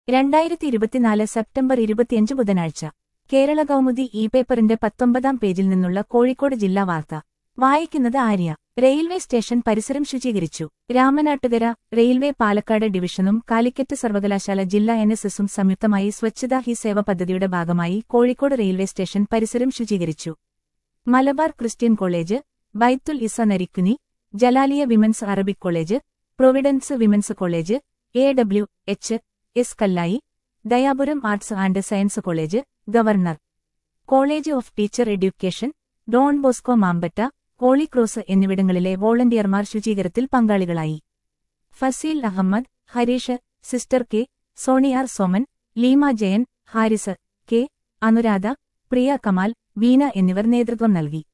രണ്ടായിരത്തി ഇരുപത്തിനാല് സെപ്റ്റംബർ ഇരുപത്തിയഞ്ച് ബുധനാഴ്ച കേരള കൗമുദി ഇ പേപ്പറിന്റെ പത്തൊമ്പതാം പേജിൽ നിന്നുള്ള കോഴിക്കോട് ജില്ലാ വാർത്ത വായിക്കുന്നത് ആര്യ റെയിൽവേ സ്റ്റേഷൻ പരിസരം ശുചീകരിച്ചു രാമനാട്ടുകര റെയിൽവേ പാലക്കാട് ഡിവിഷനും കാലിക്കറ്റ് സർവകലാശാല ജില്ലാ എൻ എസ് എസും സംയുക്തമായി സ്വച്ഛതാ ഹി സേവ പദ്ധതിയുടെ ഭാഗമായി കോഴിക്കോട് റെയിൽവേ സ്റ്റേഷൻ പരിസരം ശുചീകരിച്ചു Malabar Christian college Baithul Izza Narikkuni Jalaliya women's Arabic college Providence women's college A W H S Kallai Dayapuram arts and science college governor college of teacher education Don Bosco Mampatta holy cross എന്നിവിടങ്ങളിലെ വോളണ്ടിയർമാർ ശുചീകരത്തിൽ പങ്കാളികളായി Faseel Ahammed Harish sister K Soniyar Soman Leema Jayan Haris K Anuradha Priya Kamal Veena എന്നിവർ നേതൃത്വം നൽകി